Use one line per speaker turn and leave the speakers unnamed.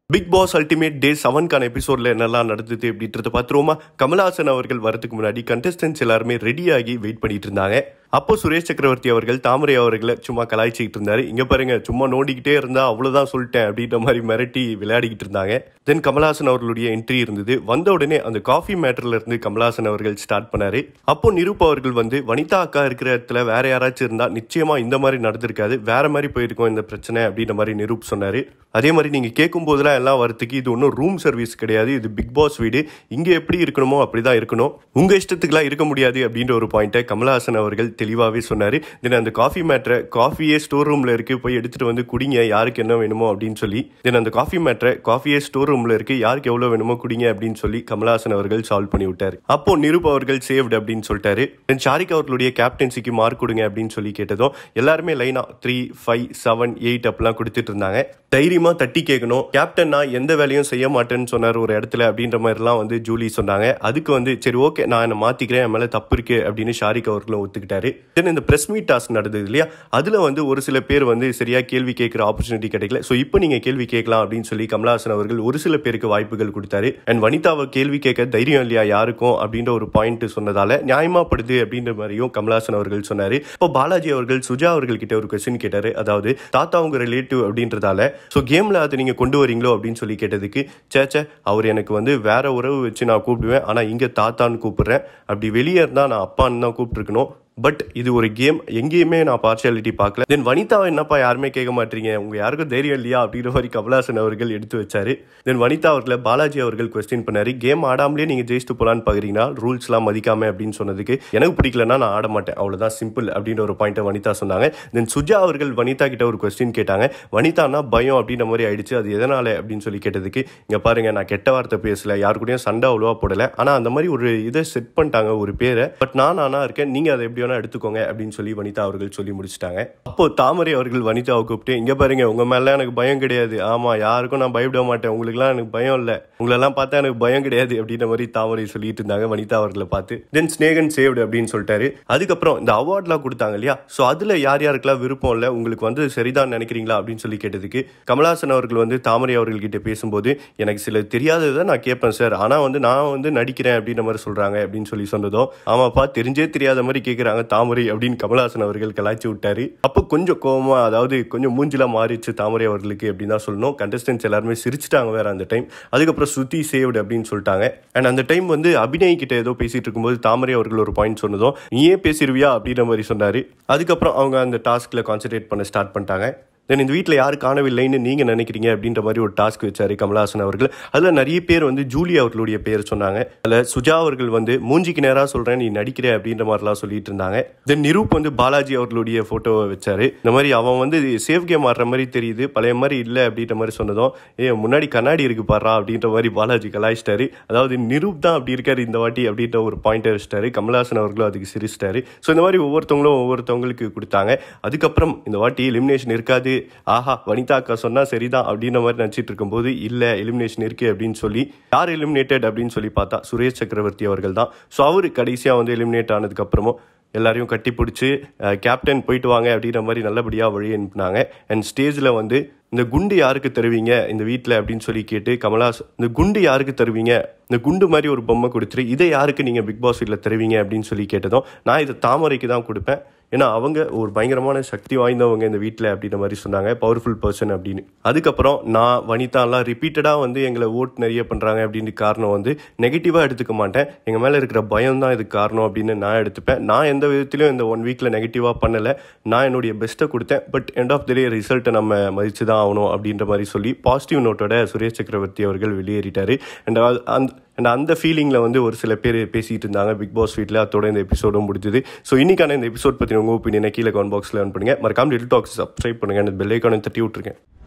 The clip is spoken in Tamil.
பிக் பாஸ் அல்டிமேட் டே செவன்கான எபிசோட்ல என்னெல்லாம் நடந்தது அப்படின்றத பார்த்துருவோமா கமல்ஹாசன் அவர்கள் வரதுக்கு முன்னாடி கண்டஸ்டன்ஸ் எல்லாருமே ரெடியாகி வெயிட் பண்ணிட்டு இருந்தாங்க அப்போ சுரேஷ் சக்கரவர்த்தி அவர்கள் தாமரை அவர்களை சும்மா கலாய்ச்சிக்கிட்டு இருந்தாரு இங்க பாருங்க சும்மா நோண்டிக்கிட்டே இருந்தா அவ்வளவுதான் சொல்லிட்டேன் அப்படின்ற மாதிரி மிரட்டி விளையாடிக்கிட்டு இருந்தாங்க தென் கமல்ஹாசன் அவர்களுடைய என்ட்ரி இருந்தது வந்த உடனே அந்த காஃபி மேட்டர்ல இருந்து கமல்ஹாசன் அவர்கள் ஸ்டார்ட் பண்ணாரு அப்போ நிரூப் அவர்கள் வந்து வனிதா அக்கா இருக்கிற இடத்துல வேற யாராச்சும் இருந்தா நிச்சயமா இந்த மாதிரி நடந்திருக்காது வேற மாதிரி போயிருக்கும் இந்த பிரச்சனை அப்படின்ற மாதிரி நிரூப் சொன்னாரு அதே மாதிரி நீங்க கேட்கும் போதெல்லாம் எல்லாம் வரத்துக்கு இது ஒன்றும் ரூம் சர்வீஸ் கிடையாது இது பிக் பாஸ் வீடு இங்க எப்படி இருக்கணுமோ அப்படிதான் இருக்கணும் உங்க இஷ்டத்துக்குலாம் இருக்க முடியாது அப்படின்ற ஒரு பாயிண்ட்டை கமல்ஹாசன் அவர்கள் தெளிவாகவே சொன்னார் தென் அந்த காஃபி மேட்ரை காஃபியே ஸ்டோர் ரூமில் இருக்கு போய் எடுத்துட்டு வந்து குடிங்க யாருக்கு என்ன வேணுமோ அப்படின்னு சொல்லி தென் அந்த காஃபி மேட்ரை காஃபியே ஸ்டோர் ரூமில் இருக்கு யாருக்கு எவ்வளோ வேணுமோ குடிங்க அப்படின்னு சொல்லி கமல்ஹாசன் அவர்கள் சால்வ் பண்ணி விட்டார் அப்போ நிருப் அவர்கள் சேவ்டு அப்படின்னு சொல்லிட்டாரு தென் ஷாரிக் அவர்களுடைய கேப்டன்சிக்கு மார்க் கொடுங்க அப்படின்னு சொல்லி கேட்டதும் எல்லாருமே லைனா த்ரீ ஃபைவ் செவன் எயிட் அப்படிலாம் கொடுத்துட்டு இருந்தாங்க தைரியமா தட்டி கேட்கணும் கேப்டன் நான் எந்த வேலையும் செய்ய மாட்டேன்னு சொன்னார் ஒரு இடத்துல அப்படின்ற மாதிரிலாம் வந்து ஜூலி சொன்னாங்க அதுக்கு வந்து சரி ஓகே நான் என்ன மாத்திக்கிறேன் என் மேல தப்பு இருக்கு அப்படின்னு ஷாரிக் அவர்களும் ஒத்துக்கிட்டாரு தென் இந்த பிரஸ் மீட் டாஸ்க் நடந்தது இல்லையா அதுல வந்து ஒரு சில பேர் வந்து சரியா கேள்வி கேட்கிற ஆப்பர்ச்சுனிட்டி கிடைக்கல ஸோ இப்போ நீங்க கேள்வி கேட்கலாம் அப்படின்னு சொல்லி கமலஹாசன் அவர்கள் ஒரு சில பேருக்கு வாய்ப்புகள் கொடுத்தாரு அண்ட் வனிதாவை கேள்வி கேட்க தைரியம் இல்லையா யாருக்கும் அப்படின்ற ஒரு பாயிண்ட் சொன்னதால நியாயமாப்படுது அப்படின்ற மாதிரியும் கமலஹாசன் அவர்கள் சொன்னாரு இப்போ பாலாஜி அவர்கள் சுஜா அவர்கள் கிட்ட ஒரு கொஸ்டின் கேட்டாரு அதாவது தாத்தா உங்க ரிலேட்டிவ் அப்படின்றதால ஸோ கேம்ல அதை நீங்க கொண்டு வரீங்களோ அப்படின்னு சொல்லி கேட்டதுக்கு சேச்சே அவர் எனக்கு வந்து வேற உறவு வச்சு நான் கூப்பிடுவேன் ஆனா இங்க தாத்தான்னு கூப்பிடுறேன் அப்படி வெளியே இருந்தா நான் அப்பான்னு தான் கூப்பிட்டுருக்கணும் பட் இது ஒரு கேம் எங்கேயுமே நான் பார்ஷியாலிட்டி பார்க்கல தென் வனிதாவை என்னப்பா யாருமே கேட்க மாட்டீங்க உங்க யாருக்கும் தைரியம் இல்லையா அப்படின்ற மாதிரி கமலாசன் அவர்கள் எடுத்து வச்சாரு தென் வனிதா அவர்களை பாலாஜி அவர்கள் கொஸ்டின் பண்ணாரு கேம் ஆடாமலே நீங்க ஜெயிச்சுட்டு போலான்னு பாக்குறீங்கன்னா ரூல்ஸ்லாம் மதிக்காம அப்படின்னு சொன்னதுக்கு எனக்கு பிடிக்கலன்னா நான் ஆட மாட்டேன் அவ்வளவுதான் சிம்பிள் அப்படின்ற ஒரு பாயிண்ட்டை வனிதா சொன்னாங்க தென் சுஜா அவர்கள் வனிதா கிட்ட ஒரு கொஸ்டின் கேட்டாங்க வனிதானா பயம் அப்படின்ற மாதிரி ஆயிடுச்சு அது எதனால அப்படின்னு சொல்லி கேட்டதுக்கு இங்க பாருங்க நான் கெட்ட வார்த்தை பேசல யாரு கூடயும் சண்டை அவ்வளோவா போடல ஆனா அந்த மாதிரி ஒரு இதை செட் பண்ணிட்டாங்க ஒரு பேரை பட் நான் நானா இருக்கேன் நீங்க அதை எப்படி வேணா எடுத்துக்கோங்க அப்படின்னு சொல்லி வனிதா அவர்கள் சொல்லி முடிச்சிட்டாங்க அப்போ தாமரை அவர்கள் வனிதாவை கூப்பிட்டு இங்க பாருங்க உங்க மேல எனக்கு பயம் கிடையாது ஆமா யாருக்கும் நான் பயப்பட மாட்டேன் உங்களுக்குலாம் எனக்கு பயம் இல்லை உங்களெல்லாம் பார்த்தா எனக்கு பயம் கிடையாது அப்படின்ற மாதிரி தாமரை சொல்லிட்டு இருந்தாங்க வனிதா அவர்களை பார்த்து தென் ஸ்னேகன் சேவ்டு அப்படின்னு சொல்லிட்டாரு அதுக்கப்புறம் இந்த அவார்ட்லாம் கொடுத்தாங்க இல்லையா ஸோ அதுல யார் யாருக்கெல்லாம் விருப்பம் இல்லை உங்களுக்கு வந்து சரிதான் நினைக்கிறீங்களா அப்படின்னு சொல்லி கேட்டதுக்கு கமலஹாசன் அவர்கள் வந்து தாமரை அவர்கள் கிட்ட பேசும்போது எனக்கு சில தெரியாததை நான் கேட்பேன் சார் ஆனா வந்து நான் வந்து நடிக்கிறேன் அப்படின்ற மாதிரி சொல்றாங்க அப்படின்னு சொல்லி சொன்னதும் ஆமாப்பா தெரிஞ்சே தெரியாத மாதிரி கேட்குறாங்க தாமரை அப்படின்னு கமலஹாசன் அவர்கள் கலாய்ச்சி விட்டாரு அப்போ கொஞ்சம் கோவமா அதாவது கொஞ்சம் மூஞ்சிலாம் மாறிச்சு தாமரை அவர்களுக்கு அப்படின்னு தான் சொல்லணும் கண்டஸ்டன்ஸ் எல்லாருமே சிரிச்சிட்டாங்க வேற அந்த டைம் அதுக்கப்புறம் சுத்தி சேவ்டு அப்படின்னு சொல்லிட்டாங்க அண்ட் அந்த டைம் வந்து அபிநய் கிட்ட ஏதோ பேசிட்டு இருக்கும்போது தாமரை அவர்கள் ஒரு பாயிண்ட் சொன்னதும் நீயே பேசிடுவியா அப்படின்ற மாதிரி சொன்னாரு அதுக்கப்புறம் அவங்க அந்த டாஸ்க்ல கான்சென்ட்ரேட் பண்ண ஸ்டார்ட் பண்ணிட்டாங்க தென் இந்த வீட்டில் யார் காணவில்லைன்னு நீங்கள் நினைக்கிறீங்க அப்படின்ற மாதிரி ஒரு டாஸ்க் வச்சாரு கமலஹாசன் அவர்கள் அதில் நிறைய பேர் வந்து ஜூலி அவர்களுடைய பேர் சொன்னாங்க அதில் சுஜா அவர்கள் வந்து மூஞ்சிக்கு நேராக சொல்கிறேன் நீ நடிக்கிற அப்படின்ற மாதிரிலாம் சொல்லிட்டு இருந்தாங்க தென் நிரூப் வந்து பாலாஜி அவர்களுடைய ஃபோட்டோவை வச்சாரு இந்த மாதிரி அவன் வந்து சேஃப் கேம் ஆடுற மாதிரி தெரியுது பழைய மாதிரி இல்லை அப்படின்ற மாதிரி சொன்னதும் ஏ முன்னாடி கண்ணாடி இருக்கு பாடுறா அப்படின்ற மாதிரி பாலாஜி கலாய்ச்சிட்டாரு அதாவது நிரூப் தான் அப்படி இருக்காரு இந்த வாட்டி அப்படின்ற ஒரு பாயிண்ட் வச்சிட்டாரு கமலஹாசன் அவர்களும் அதுக்கு சிரிச்சிட்டாரு ஸோ இந்த மாதிரி ஒவ்வொருத்தவங்களும் ஒவ்வொருத்தவங்களுக்கு கொடுத்தாங்க அதுக்கப்புறம் இந்த வாட்டி எலிமினேஷன் இருக்காது ஆஹா வனிதா அக்கா சொன்னா சரிதான் அப்படின்ற மாதிரி நினச்சிட்டு இருக்கும்போது இல்ல எலிமினேஷன் இருக்கு அப்படின்னு சொல்லி யார் எலிமினேட்டட் அப்படின்னு சொல்லி பார்த்தா சுரேஷ் சக்கரவர்த்தி அவர்கள் தான் ஸோ அவர் கடைசியா வந்து எலிமினேட் ஆனதுக்கு அப்புறமும் எல்லாரையும் கட்டி பிடிச்சி கேப்டன் போயிட்டு வாங்க அப்படின்ற மாதிரி நல்லபடியாக வழி அனுப்புனாங்க அண்ட் ஸ்டேஜில் வந்து இந்த குண்டு யாருக்கு தருவீங்க இந்த வீட்டில் அப்படின்னு சொல்லி கேட்டு கமலாஸ் இந்த குண்டு யாருக்கு தருவீங்க இந்த குண்டு மாதிரி ஒரு பொம்மை கொடுத்துரு இதை யாருக்கு நீங்கள் பிக் பாஸ் வீட்டில் தருவீங்க அப்படின்னு சொல்லி கேட்டதும் நான் இதை தாமரைக்கு தான் கொடுப்பேன் ஏன்னா அவங்க ஒரு பயங்கரமான சக்தி வாய்ந்தவங்க இந்த வீட்டில் அப்படின்ற மாதிரி சொன்னாங்க பவர்ஃபுல் பர்சன் அப்படின்னு அதுக்கப்புறம் நான் வனிதாலாம் ரிப்பீட்டடாக வந்து எங்களை ஓட் நிறைய பண்ணுறாங்க அப்படின்னு காரணம் வந்து நெகட்டிவாக எடுத்துக்க மாட்டேன் எங்கள் மேலே இருக்கிற பயம் தான் இதுக்கு காரணம் அப்படின்னு நான் எடுத்துப்பேன் நான் எந்த விதத்திலையும் இந்த ஒன் வீக்கில் நெகட்டிவாக பண்ணலை நான் என்னுடைய பெஸ்ட்டை கொடுத்தேன் but end of the day ரிசல்ட்டை நம்ம மதிச்சு தான் ஆகணும் அப்படின்ற மாதிரி சொல்லி பாசிட்டிவ் நோட்டோட சுரேஷ் சக்கரவர்த்தி அவர்கள் வெளியேறிட்டார் அண்ட் அந்த அண்ட் அந்த ஃபீலிங்கில் வந்து ஒரு சில பேர் பேசிகிட்டு இருந்தாங்க பிக் பாஸ் வீட்டில் அதோட இந்த எபிசோடும் முடிஞ்சது ஸோ இன்னைக்கான இந்த எபிசோட் பற்றி உங்கள் ஒப்பீனியனை கீழே கமெண்ட் பாக்ஸில் பண்ணுங்கள் மறக்காம லிட்டில் டாக்ஸ் சப்ஸ்கிரைப் பண்ணுங்கள் அந்த பெல் ஐக்கானை தட்டி விட்ருக்கேன்